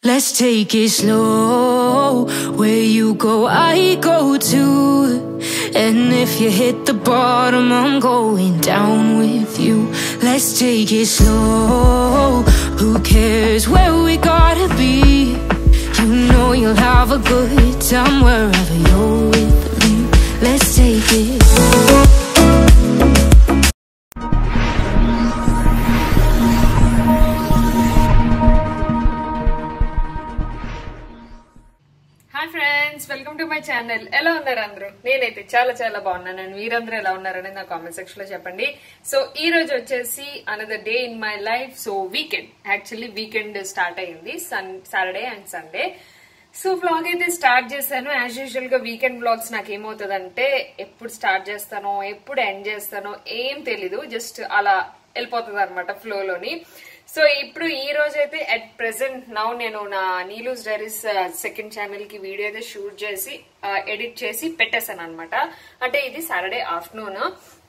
Let's take it slow. Where you go, I go too. And if you hit the bottom, I'm going down with you. Let's take it slow. Who cares where we gotta be? You know you'll have a good time wherever you're with me. Let's take it. Hi friends welcome to my channel ఎలా ఉన్నారు అందరూ నేనైతే చాలా చాలా బాగున్నాను and మీరందరూ ఎలా ఉన్నారని నా కామెంట్ సెక్షన్ లో చెప్పండి సో ఈ రోజు వచ్చేసి another day in my life so weekend actually weekend start అయింది sun Saturday and Sunday so vlog అయితే స్టార్ట్ చేశాను యాజ్ యూజువల్ గా వీకెండ్ వ్లాగ్స్ నాకు ఏమవుతుందంటే ఎప్పుడు స్టార్ట్ చేస్తానో ఎప్పుడు ఎండ్ చేస్తానో ఏం తెలీదు జస్ట్ అలా వెళ్ళిపోతుంది అనమాట ఫ్లోలోని సో ఇప్పుడు ఈ రోజు అయితే అట్ ప్రెసెంట్ నౌ నేను నా నీలూస్ డైరీస్ సెకండ్ ఛానల్ కి వీడియో అయితే షూట్ చేసి ఎడిట్ చేసి పెట్టేశాను అనమాట అంటే ఇది సాటర్డే ఆఫ్టర్నూన్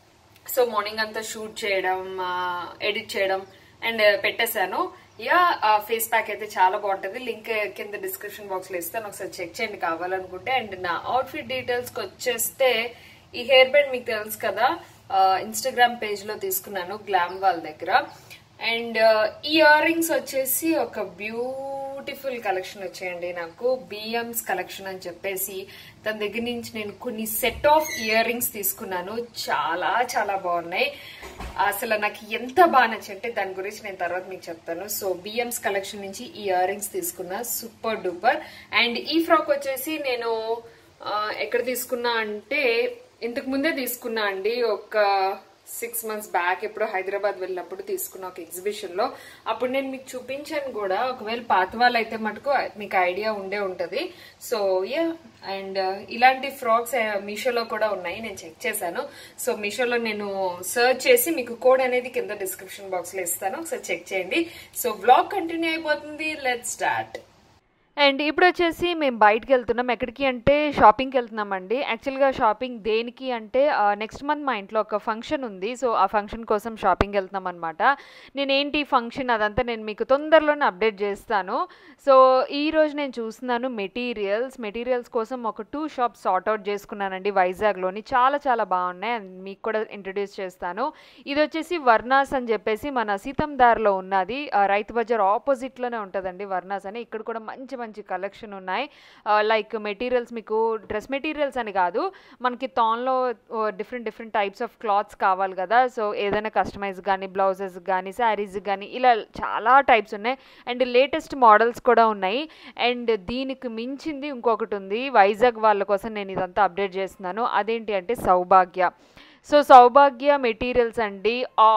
సో మార్నింగ్ అంతా షూట్ చేయడం ఎడిట్ చేయడం అండ్ పెట్టేశాను యా ఫేస్ ప్యాక్ అయితే చాలా బాగుంటుంది లింక్ కింద డిస్క్రిప్షన్ బాక్స్ లో ఇస్తాను ఒకసారి చెక్ చేయండి కావాలనుకుంటే అండ్ నా అవుట్ఫిట్ డీటెయిల్స్ కి వచ్చేస్తే ఈ హెయిర్ బ్యాండ్ మీకు తెలుసు కదా ఇన్స్టాగ్రామ్ పేజ్ లో తీసుకున్నాను గ్లామ్ వాల్ దగ్గర అండ్ ఈ ఇయర్ రింగ్స్ వచ్చేసి ఒక బ్యూటిఫుల్ కలెక్షన్ వచ్చాయండి నాకు బిఎంస్ కలెక్షన్ అని చెప్పేసి తన దగ్గర నుంచి నేను కొన్ని సెట్ ఆఫ్ ఇయర్ రింగ్స్ తీసుకున్నాను చాలా చాలా బాగున్నాయి అసలు నాకు ఎంత బాగా నచ్చంటే దాని గురించి నేను తర్వాత మీకు చెప్తాను సో బిఎంస్ కలెక్షన్ నుంచి ఈ ఇయర్ రింగ్స్ తీసుకున్నా సూపర్ డూపర్ అండ్ ఈ ఫ్రాక్ వచ్చేసి నేను ఆ, ఎక్కడ తీసుకున్నా అంటే ఇంతకు ముందే తీసుకున్నా అండి ఒక సిక్స్ మంత్స్ బ్యాక్ ఎప్పుడో హైదరాబాద్ వెళ్ళినప్పుడు తీసుకున్న ఒక ఎగ్జిబిషన్ లో అప్పుడు నేను మీకు చూపించాను కూడా ఒకవేళ పాత వాళ్ళు అయితే మటుకు మీకు ఐడియా ఉండే ఉంటది సో యా అండ్ ఇలాంటి ఫ్రాక్స్ మీషోలో కూడా ఉన్నాయి నేను చెక్ చేశాను సో మీషోలో నేను సర్చ్ చేసి మీకు కోడ్ అనేది కింద డిస్క్రిప్షన్ బాక్స్ లో ఇస్తాను ఒకసారి చెక్ చేయండి సో బ్లాగ్ కంటిన్యూ అయిపోతుంది లెట్ స్టార్ట్ అండ్ ఇప్పుడు వచ్చేసి మేము బయటికి వెళ్తున్నాం ఎక్కడికి అంటే షాపింగ్కి వెళ్తున్నామండి యాక్చువల్గా షాపింగ్ దేనికి అంటే నెక్స్ట్ మంత్ మా ఇంట్లో ఒక ఫంక్షన్ ఉంది సో ఆ ఫంక్షన్ కోసం షాపింగ్ వెళ్తున్నాం అనమాట నేనేంటి ఫంక్షన్ అదంతా నేను మీకు తొందరలోనే అప్డేట్ చేస్తాను సో ఈ రోజు నేను చూస్తున్నాను మెటీరియల్స్ మెటీరియల్స్ కోసం ఒక టూ షాప్స్ సార్ట్అవుట్ చేసుకున్నానండి వైజాగ్లోని చాలా చాలా బాగున్నాయి అండ్ మీకు కూడా ఇంట్రడ్యూస్ చేస్తాను ఇది వచ్చేసి వర్ణాస్ అని చెప్పేసి మన సీతందార్లో ఉన్నది ఆ, రైతు బజార్ ఆపోజిట్లోనే ఉంటుందండి వర్ణాస్ అని ఇక్కడ కూడా మంచి మంచి కలెక్షన్ ఉన్నాయి లైక్ మెటీరియల్స్ మీకు డ్రెస్ మెటీరియల్స్ అని కాదు మనకి తాన్లో different different types of clothes కావాలి కదా సో ఏదైనా కస్టమైజ్ కానీ బ్లౌజెస్ కానీ శారీస్ కానీ ఇలా చాలా టైప్స్ ఉన్నాయి అండ్ లేటెస్ట్ మోడల్స్ కూడా ఉన్నాయి అండ్ దీనికి మించింది ఇంకొకటి ఉంది వైజాగ్ వాళ్ళ కోసం నేను ఇదంతా అప్డేట్ చేస్తున్నాను అదేంటి అంటే సౌభాగ్య సో సౌభాగ్య మెటీరియల్స్ అండి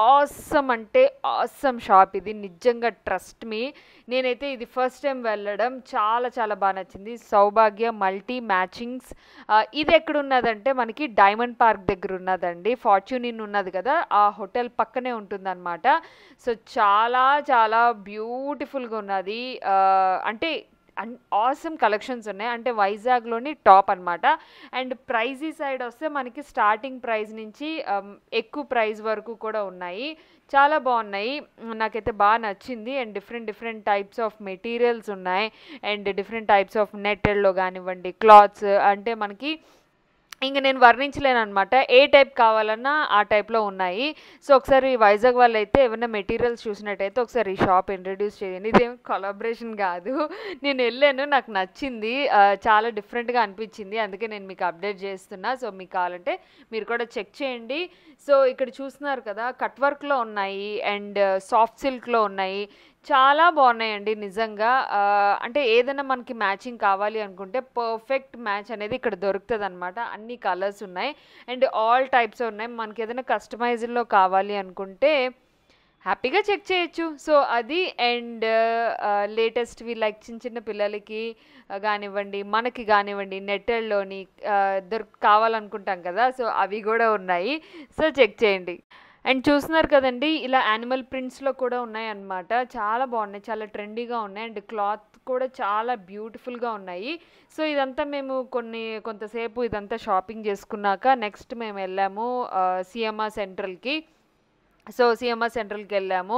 ఆసమ్ అంటే ఆసమ్ షాప్ ఇది నిజంగా ట్రస్ట్ మీ నేనైతే ఇది ఫస్ట్ టైం వెళ్ళడం చాలా చాలా బాగా నచ్చింది సౌభాగ్య మల్టీ మ్యాచింగ్స్ ఇది ఎక్కడ ఉన్నదంటే మనకి డైమండ్ పార్క్ దగ్గర ఉన్నదండి ఫార్చ్యూన్ ఇన్ ఉన్నది కదా ఆ హోటల్ పక్కనే ఉంటుందన్నమాట సో చాలా చాలా బ్యూటిఫుల్గా ఉన్నది ఆ, అంటే అన్ ఆసమ్ కలెక్షన్స్ ఉన్నాయి అంటే వైజాగ్లోని టాప్ అన్నమాట అండ్ ప్రైజీ సైడ్ వస్తే మనకి స్టార్టింగ్ ప్రైస్ నుంచి అమ్, ఎక్కువ ప్రైస్ వరకు కూడా ఉన్నాయి చాలా బాగున్నాయి మ్, నాకైతే బాగా నచ్చింది and different different types of materials ఉన్నాయి అండ్ డిఫరెంట్ టైప్స్ ఆఫ్ నెట్టెడ్లో కానివ్వండి క్లాత్స్ అంటే మనకి ఇంకా నేను వర్ణించలేను అనమాట ఏ టైప్ కావాలన్నా ఆ టైప్లో ఉన్నాయి సో ఒకసారి వైజాగ్ వాళ్ళు అయితే ఏమైనా మెటీరియల్స్ చూసినట్టయితే ఒకసారి ఈ షాప్ ఇంట్రడ్యూస్ చేయండి ఇదేం కొలాబరేషన్ కాదు నేను వెళ్ళాను నాకు నచ్చింది ఆ, చాలా డిఫరెంట్గా అనిపించింది అందుకే నేను మీకు అప్డేట్ చేస్తున్నా సో మీకు కావాలంటే మీరు కూడా చెక్ చేయండి సో ఇక్కడ చూస్తున్నారు కదా కట్ వర్క్లో ఉన్నాయి అండ్ సాఫ్ట్ సిల్క్లో ఉన్నాయి చాలా బాగున్నాయండి నిజంగా ఆ, అంటే ఏదైనా మనకి మ్యాచింగ్ కావాలి అనుకుంటే పర్ఫెక్ట్ మ్యాచ్ అనేది ఇక్కడ దొరుకుతుంది అనమాట అన్ని కలర్స్ ఉన్నాయి అండ్ ఆల్ టైప్స్ ఉన్నాయి మనకి ఏదైనా కస్టమైజ్లో కావాలి అనుకుంటే హ్యాపీగా చెక్ చేయొచ్చు సో అది అండ్ లేటెస్ట్వి లైక్ చిన్న చిన్న పిల్లలకి ఆ, కానివ్వండి మనకి కానివ్వండి నెట్టెల్లోని దొరికి కావాలనుకుంటాం కదా సో అవి కూడా ఉన్నాయి సో చెక్ చేయండి అండ్ చూస్తున్నారు కదండి ఇలా యానిమల్ ప్రింట్స్లో కూడా ఉన్నాయి అన్నమాట చాలా బాగున్నాయి చాలా ట్రెండీగా ఉన్నాయి అండ్ క్లాత్ కూడా చాలా బ్యూటిఫుల్గా ఉన్నాయి సో ఇదంతా మేము కొన్ని కొంతసేపు ఇదంతా షాపింగ్ చేసుకున్నాక నెక్స్ట్ మేము వెళ్ళాము సిఎంఆర్ సెంట్రల్కి సో సిఎంఆర్ సెంట్రల్కి వెళ్ళాము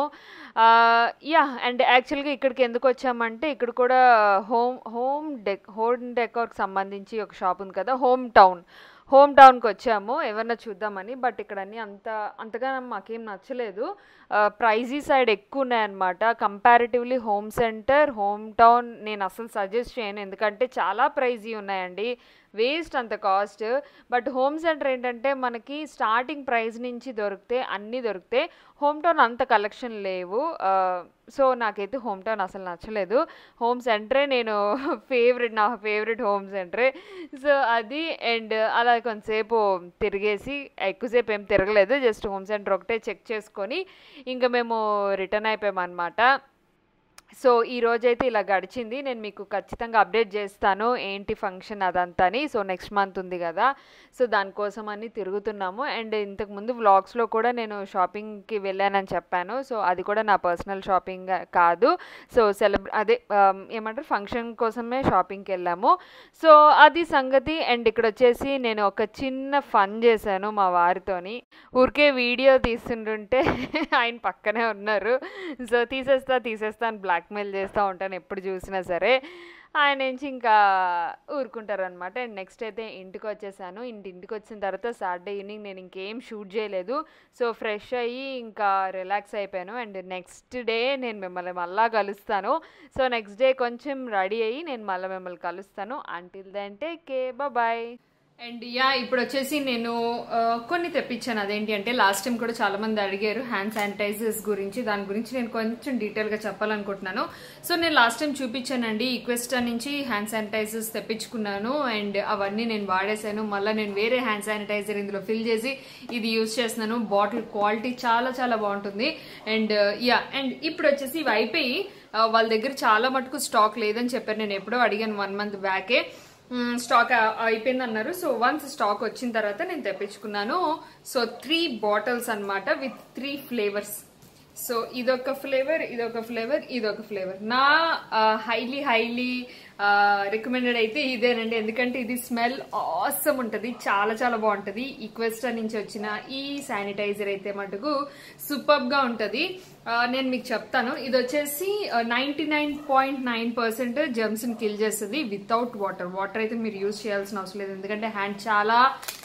యా అండ్ యాక్చువల్గా ఇక్కడికి ఎందుకు వచ్చామంటే ఇక్కడ కూడా హోమ్ హోమ్ డెక్ హోమ్ డెకార్కి సంబంధించి ఒక షాప్ ఉంది కదా హోమ్ టౌన్ హోమ్ టౌన్కి వచ్చాము ఎవరన్నా చూద్దామని బట్ ఇక్కడ అన్నీ అంత అంతగా మాకేం నచ్చలేదు ప్రైజీ సైడ్ ఎక్కువ ఉన్నాయన్నమాట comparatively Home Centre Home Town నేను అసలు సజెస్ట్ చేయను ఎందుకంటే చాలా ప్రైజీ ఉన్నాయండి వేస్ట్ అంత కాస్ట్ బట్ హోమ్ సెంటర్ ఏంటంటే మనకి స్టార్టింగ్ ప్రైస్ నుంచి దొరికితే అన్నీ దొరికితే హోమ్ టౌన్ అంత కలెక్షన్ లేవు సో నాకైతే హోమ్ టౌన్ అసలు నచ్చలేదు హోమ్ సెంటరే నేను ఫేవరెట్ నా ఫేవరెట్ హోమ్ సెంటరే సో అది అండ్ అలా కొంతసేపు తిరిగేసి ఎక్కువసేపు ఏం తిరగలేదు జస్ట్ హోమ్ సెంటర్ ఒకటే చెక్ చేసుకొని ఇంకా మేము రిటర్న్ అయిపోయామన్నమాట సో ఈ రోజైతే ఇలా గడిచింది నేను మీకు ఖచ్చితంగా అప్డేట్ చేస్తాను ఏంటి ఫంక్షన్ అదంతాని సో నెక్స్ట్ మంత్ ఉంది కదా సో దానికోసం అని తిరుగుతున్నాము అండ్ ఇంతకుముందు వ్లాగ్స్లో కూడా నేను షాపింగ్కి వెళ్ళానని చెప్పాను సో అది కూడా నా పర్సనల్ షాపింగ్ కాదు సో సెలబ్ర అదే ఏమంటారు ఫంక్షన్ కోసమే షాపింగ్కి వెళ్ళాము సో అది సంగతి అండ్ ఇక్కడ వచ్చేసి నేను ఒక చిన్న ఫన్ చేశాను మా వారితోని ఊరికే వీడియో తీస్తుంటుంటే ఆయన పక్కనే ఉన్నారు సో తీసేస్తా తీసేస్తా అని బ్లాక్మెయిల్ చేస్తూ ఉంటాను ఎప్పుడు చూసినా సరే ఆయన నుంచి ఇంకా ఊరుకుంటారు అనమాట అండ్ నెక్స్ట్ అయితే ఇంటికి వచ్చేసాను ఇంటి ఇంటికి వచ్చిన తర్వాత సాటర్డే ఈవినింగ్ నేను ఇంకేం షూట్ చేయలేదు సో ఫ్రెష్ అయ్యి ఇంకా రిలాక్స్ అయిపోయాను అండ్ నెక్స్ట్ డే నేను మిమ్మల్ని మళ్ళా కలుస్తాను సో నెక్స్ట్ డే కొంచెం రెడీ అయ్యి నేను మళ్ళీ మిమ్మల్ని కలుస్తాను until then take care bye and yeah ఇప్పుడు వచ్చేసి నేను ఆ, కొన్ని తెప్పించాను అదేంటి అంటే లాస్ట్ టైం కూడా చాలా మంది అడిగారు హ్యాండ్ శానిటైజర్స్ గురించి దాని గురించి నేను కొంచెం డీటెయిల్ గా చెప్పాలనుకుంటున్నాను సో నేను లాస్ట్ టైం చూపించానండి ఈక్వెస్టా నుంచి హ్యాండ్ శానిటైజర్స్ తెప్పించుకున్నాను అండ్ అవన్నీ నేను వాడేశాను మళ్ళీ నేను వేరే హ్యాండ్ శానిటైజర్ ఇందులో ఫిల్ చేసి ఇది యూస్ చేస్తున్నాను బాటిల్ క్వాలిటీ చాలా చాలా బాగుంటుంది అండ్ యా అండ్ ఇప్పుడు వచ్చేసి ఇవి అయిపోయి ఆ, వాళ్ళ దగ్గర చాలా మటుకు స్టాక్ లేదని చెప్పారు నేను ఎప్పుడో అడిగాను వన్ మంత్ బ్యాకే మ్మ్, స్టాక్ ఆ- అయిపోయింది అన్నారు సో వన్స్ స్టాక్ వచ్చిన తర్వాత నేను తెప్పించుకున్నాను సో త్రీ బాటిల్స్ అన్నమాట విత్ త్రీ ఫ్లేవర్స్ సో ఇదొక ఫ్లేవర్ ఇదొక ఫ్లేవర్ ఇదొక ఫ్లేవర్ నా హైలీ హైలీ రికమెండెడ్ అయితే ఇదేనండి ఎందుకంటే ఇది స్మెల్ ఆసమ్ ఉంటుంది చాలా చాలా బాగుంటుంది ఈక్వెస్టా నుంచి వచ్చిన ఈ శానిటైజర్ అయితే మటుకు సూపర్ గా ఉంటది ఆ, నేను మీకు చెప్తాను ఇది వచ్చేసి ninety nine point nine percent germs ని కిల్ చేస్తుంది వితౌట్ వాటర్ వాటర్ అయితే మీరు యూజ్ చేయాల్సిన అవసరం లేదు ఎందుకంటే హ్యాండ్ చాలా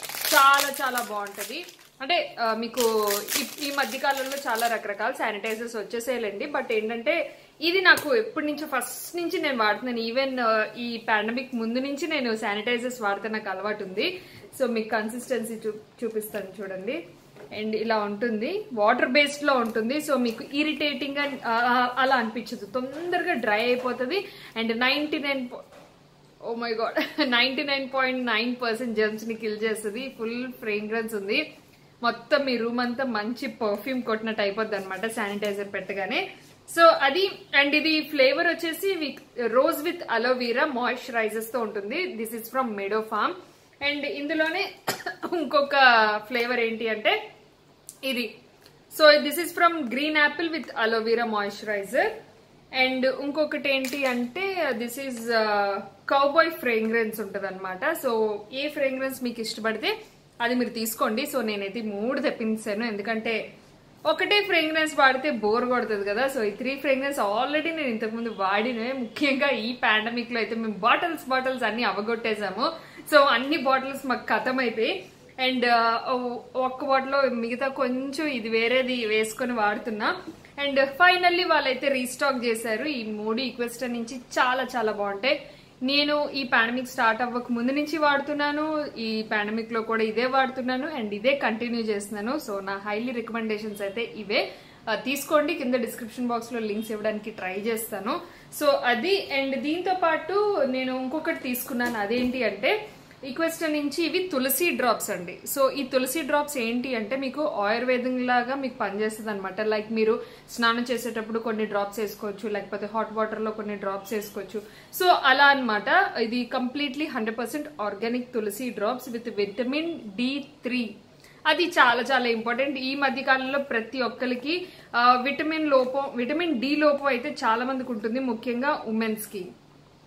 చాలా చాలా బాగుంటది అంటే ఆ, మీకు ఈ- ఈ మధ్య కాలంలో చాలా రకరకాల శానిటైజర్స్ వచ్చేసేయాలండి బట్ ఏంటంటే ఇది నాకు ఎప్పటి నుంచో ఫస్ట్ నుంచి నేను వాడుతున్నాను ఈవెన్ ఈ పాండమిక్ ముందు నుంచి నేను శానిటైజర్స్ వాడితే నాకు అలవాటు ఉంది సో మీకు కన్సిస్టెన్సీ చూ చూపిస్తాను చూడండి అండ్ ఇలా ఉంటుంది వాటర్ బేస్డ్ లో ఉంటుంది సో మీకు ఇరిటేటింగ్ అలా అనిపించదు తొందరగా డ్రై అయిపోతుంది and ninety nine oh my god ninety nine point nine percent germs ని కిల్ చేస్తుంది ఫుల్ ఫ్రేగ్రెన్స్ ఉంది మొత్తం మీ రూమ్ అంతా మంచి పర్ఫ్యూమ్ కొట్టినట్టు అయిపోద్ది అనమాట శానిటైజర్ పెట్టగానే సో అది అండ్ ఇది ఫ్లేవర్ వచ్చేసి రోజ్ విత్ అలోవీరా మాయిశ్చరైజర్స్ తో ఉంటుంది this is from Meadow Farm and ఇందులోనే ఇంకొక ఫ్లేవర్ ఏంటి అంటే ఇది so this is from green apple with aloe vera moisturiser and ఇంకొకటి ఏంటి అంటే దిస్ ఈజ్ కౌబాయ్ ఫ్రేగ్రెన్స్ ఉంటుంది అనమాట సో ఏ ఫ్రేగ్రెన్స్ మీకు ఇష్టపడితే అది మీరు తీసుకోండి సో నేనైతే ఈ మూడు తెప్పించాను ఎందుకంటే ఒకటే ఫ్రేగ్రెన్స్ వాడితే బోర్ కొడుతుంది కదా సో ఈ త్రీ ఫ్రేగ్రెన్స్ ఆల్రెడీ నేను ఇంతకుముందు వాడినవి ముఖ్యంగా ఈ పాండమిక్ లో అయితే మేము బాటిల్స్ బాటిల్స్ అన్ని అవగొట్టేసాము సో అన్ని బాటిల్స్ మాకు ఖతం అయిపోయి అండ్ ఒక్క బాటిల్లో మిగతా కొంచెం ఇది వేరేది వేసుకొని వాడుతున్నా అండ్ ఫైనల్లీ వాళ్ళైతే రీస్టాక్ చేశారు ఈ మూడు ఈక్వెస్టర్ నుంచి చాలా చాలా బాగుంటాయి నేను ఈ పాండమిక్ స్టార్ట్ అవ్వక ముందు నుంచి వాడుతున్నాను ఈ పాండమిక్ లో కూడా ఇదే వాడుతున్నాను అండ్ ఇదే కంటిన్యూ చేస్తున్నాను సో నా హైలీ రికమెండేషన్స్ అయితే ఇవే ఆ, తీసుకోండి కింద డిస్క్రిప్షన్ బాక్స్ లో లింక్స్ ఇవ్వడానికి ట్రై చేస్తాను సో అది అండ్ దీంతో పాటు నేను ఇంకొకటి తీసుకున్నాను అదేంటి అంటే ఈక్వెస్ట్ నుంచి ఇవి తులసి డ్రాప్స్ అండి సో ఈ తులసి డ్రాప్స్ ఏంటి అంటే మీకు ఆయుర్వేదం లాగా మీకు పనిచేస్తుంది అనమాట లైక్ మీరు స్నానం చేసేటప్పుడు కొన్ని డ్రాప్స్ వేసుకోవచ్చు లేకపోతే హాట్ వాటర్ లో కొన్ని డ్రాప్స్ వేసుకోవచ్చు సో అలా అన్నమాట ఇది completely hundred percent organic tulsi drops with vitamin D three అది చాలా చాలా ఇంపార్టెంట్ ఈ మధ్య కాలంలో ప్రతి ఒక్కరికి ఆ, విటమిన్ లోపం విటమిన్ డి లోపం అయితే చాలా మందికి ఉంటుంది ముఖ్యంగా ఉమెన్స్ కి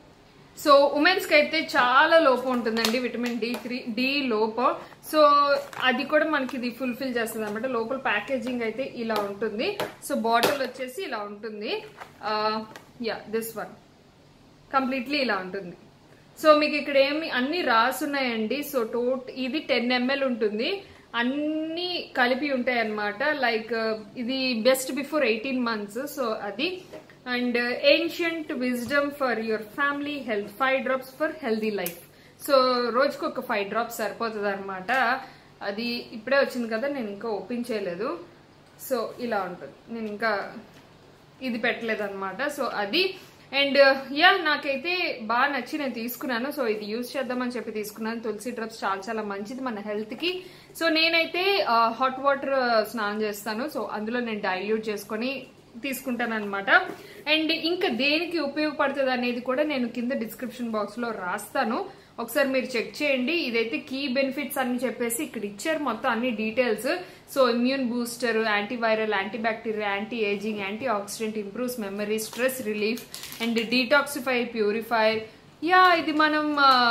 సో ఉమెన్స్ కి అయితే చాలా లోపం ఉంటుందండి విటమిన్ డి త్రీ డి లోపం సో అది కూడా మనకి ఇది ఫుల్ఫిల్ చేస్తుంది అనమాట లోపల ప్యాకేజింగ్ అయితే ఇలా ఉంటుంది సో బాటిల్ వచ్చేసి ఇలా ఉంటుంది యా దిస్ వన్ కంప్లీట్లీ ఇలా ఉంటుంది సో మీకు ఇక్కడ ఏమి అన్ని రాసున్నాయండి సో టోట్ ఇది టెన్ ఎంఎల్ ఉంటుంది అన్ని కలిపి ఉంటాయి అన్నమాట లైక్ ఇది best before eighteen months so అది and ancient wisdom for your family health five drops for healthy life so రోజుకి ఒక ఫైవ్ డ్రాప్స్ సరిపోతుంది అనమాట అది ఇప్పుడే వచ్చింది కదా నేను ఇంకా ఓపెన్ చేయలేదు సో ఇలా ఉంటుంది నేను ఇంకా ఇది పెట్టలేదు అనమాట సో అది అండ్ యా నాకైతే బాగా నచ్చి నేను తీసుకున్నాను సో ఇది యూజ్ చేద్దామని చెప్పి తీసుకున్నాను తులసి డ్రప్స్ చాలా చాలా మంచిది మన హెల్త్ కి సో నేనైతే హాట్ వాటర్ స్నానం చేస్తాను సో అందులో నేను డైల్యూట్ చేసుకొని తీసుకుంటాను అనమాట అండ్ ఇంకా దేనికి ఉపయోగపడుతుంది అనేది కూడా నేను కింద డిస్క్రిప్షన్ బాక్స్ లో రాస్తాను ఒకసారి మీరు చెక్ చేయండి ఇదైతే కీ బెనిఫిట్స్ అని చెప్పేసి ఇక్కడ ఇచ్చారు మొత్తం అన్ని details so immune booster antiviral antibacterial anti ageing antioxidant improves memory stress relief and detoxify purifier yeah ఇది మనం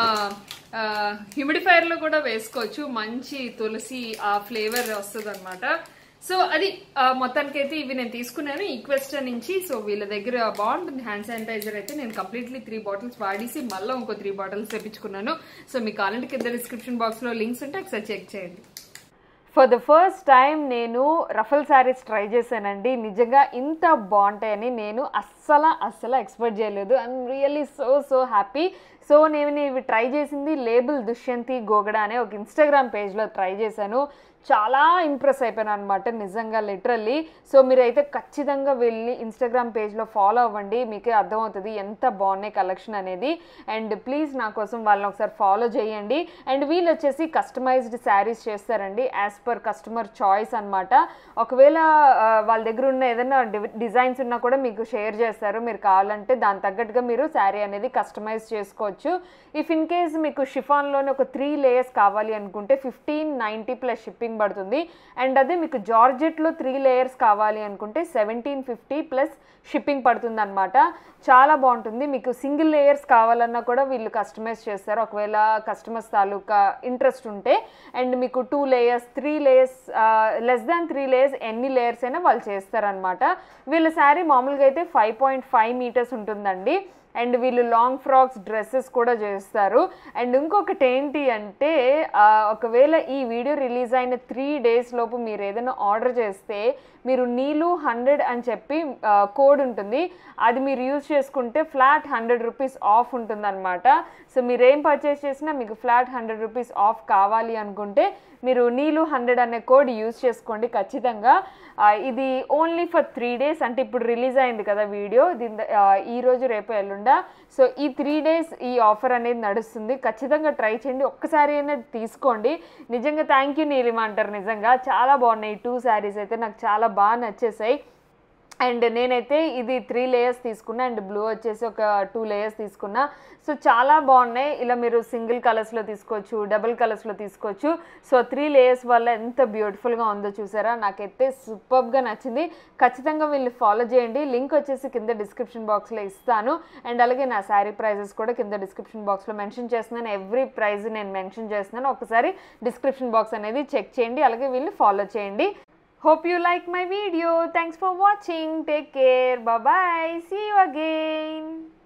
హ్యూమిడిఫైర్ లో కూడా వేసుకోవచ్చు మంచి తులసి ఆ ఫ్లేవర్ వస్తుంది అనమాట సో అది ఆ, మొత్తానికైతే ఇవి నేను తీసుకున్నాను ఈక్వెస్ట్ నుంచి సో వీళ్ళ దగ్గర బాగుంటుంది హ్యాండ్ శానిటైజర్ అయితే నేను కంప్లీట్లీ త్రీ బాటిల్స్ వాడేసి మళ్ళీ ఇంకో త్రీ బాటిల్స్ తెప్పించుకున్నాను సో మీకు కావాలంటే కింద డిస్క్రిప్షన్ బాక్స్ లో లింక్స్ ఉంటే ఒకసారి చెక్ చేయండి ఫర్ ద ఫస్ట్ టైం నేను రఫల్ శారీస్ ట్రై చేశానండి నిజంగా ఇంత బాగుంటాయని నేను అస్సలు అస్సలు ఎక్స్పెక్ట్ చేయలేదు I'm really so so happy so నేను ఇవి ట్రై చేసింది లేబుల్ దుష్యంతి గోగడ అనే ఒక ఇన్స్టాగ్రామ్ పేజ్లో ట్రై చేశాను చాలా ఇంప్రెస్ అయిపోయాను అనమాట నిజంగా లిటరల్లీ సో మీరైతే ఖచ్చితంగా వెళ్ళి ఇన్స్టాగ్రామ్ పేజ్లో ఫాలో అవ్వండి మీకే అర్థమవుతుంది ఎంత బాగున్నాయి కలెక్షన్ అనేది అండ్ ప్లీజ్ నా కోసం వాళ్ళని ఒకసారి ఫాలో చేయండి అండ్ వీళ్ళు వచ్చేసి కస్టమైజ్డ్ శారీస్ చేస్తారండి యాజ్ పర్ కస్టమర్ చాయిస్ అనమాట ఒకవేళ ఆ, వాళ్ళ దగ్గర ఉన్న ఏదైనా డిజైన్స్ ఉన్నా కూడా మీకు షేర్ చేస్తారు మీరు కావాలంటే దాని తగ్గట్టుగా మీరు శారీ అనేది కస్టమైజ్ చేసుకోవచ్చు ఇఫ్ ఇన్ కేస్ మీకు షిఫాన్లోనే ఒక త్రీ లేయర్స్ కావాలి అనుకుంటే ఫిఫ్టీన్ నైంటీ ప్లస్ షిప్పింగ్ పడుతుంది అండ్ అదే మీకు జార్జెట్లో త్రీ లేయర్స్ కావాలి అనుకుంటే సెవెంటీన్ ఫిఫ్టీ ప్లస్ షిప్పింగ్ పడుతుంది అనమాట చాలా బాగుంటుంది మీకు సింగిల్ లేయర్స్ కావాలన్నా కూడా వీళ్ళు కస్టమైజ్ చేస్తారు ఒకవేళ కస్టమర్స్ తాలూకా ఇంట్రెస్ట్ ఉంటే అండ్ మీకు two layers three layers less than three layers ఎన్ని లేయర్స్ అయినా వాళ్ళు చేస్తారనమాట వీళ్ళ శారీ మామూలుగా అయితే ఫైవ్ పాయింట్ ఫైవ్ మీటర్స్ ఉంటుందండి అండ్ వీళ్ళు లాంగ్ ఫ్రాక్స్ డ్రెస్సెస్ కూడా చేస్తారు అండ్ ఇంకొకటి ఏంటి అంటే ఆ, ఒకవేళ ఈ వీడియో రిలీజ్ అయిన త్రీ డేస్ లోపు మీరు ఏదైనా ఆర్డర్ చేస్తే మీరు నీలు హండ్రెడ్ అని చెప్పి కోడ్ ఉంటుంది అది మీరు యూజ్ చేసుకుంటే ఫ్లాట్ హండ్రెడ్ రూపీస్ ఆఫ్ ఉంటుందన్నమాట సో మీరు ఏం పర్చేస్ చేసినా మీకు ఫ్లాట్ హండ్రెడ్ రూపీస్ ఆఫ్ కావాలి అనుకుంటే మీరు నీలు హండ్రెడ్ అనే కోడ్ యూజ్ చేసుకోండి ఖచ్చితంగా ఆ, ఇది ఓన్లీ ఫర్ త్రీ డేస్ అంటే ఇప్పుడు రిలీజ్ అయింది కదా వీడియో దీని ద- ఆ, ఈ రోజు రేపు ఎల్లుండా సో ఈ త్రీ డేస్ ఈ ఆఫర్ అనేది నడుస్తుంది ఖచ్చితంగా ట్రై చేయండి ఒక్కసారి అయినా తీసుకోండి నిజంగా థ్యాంక్ యూ నీలిమ అంటారు నిజంగా చాలా బాగున్నాయి టూ శారీస్ అయితే నాకు చాలా బాగా నచ్చేసాయి అండ్ నేనైతే ఇది త్రీ లేయర్స్ తీసుకున్నా అండ్ బ్లూ వచ్చేసి ఒక టూ లేయర్స్ తీసుకున్నా సో చాలా బాగున్నాయి ఇలా మీరు సింగిల్ కలర్స్లో తీసుకోవచ్చు డబుల్ కలర్స్లో తీసుకోవచ్చు సో త్రీ లేయర్స్ వల్ల ఎంత బ్యూటిఫుల్గా ఉందో చూసారా నాకైతే సూపర్గా నచ్చింది ఖచ్చితంగా వీళ్ళు ఫాలో చేయండి లింక్ వచ్చేసి కింద డిస్క్రిప్షన్ బాక్స్లో ఇస్తాను అండ్ అలాగే నా శారీ ప్రైజెస్ కూడా కింద డిస్క్రిప్షన్ బాక్స్లో మెన్షన్ చేస్తున్నాను ఎవ్రీ ప్రైజ్ నేను మెన్షన్ చేస్తున్నాను ఒకసారి డిస్క్రిప్షన్ బాక్స్ అనేది చెక్ చేయండి అలాగే వీళ్ళు ఫాలో చేయండి Hope you like my video. Thanks for watching. Take care. Bye bye. See you again.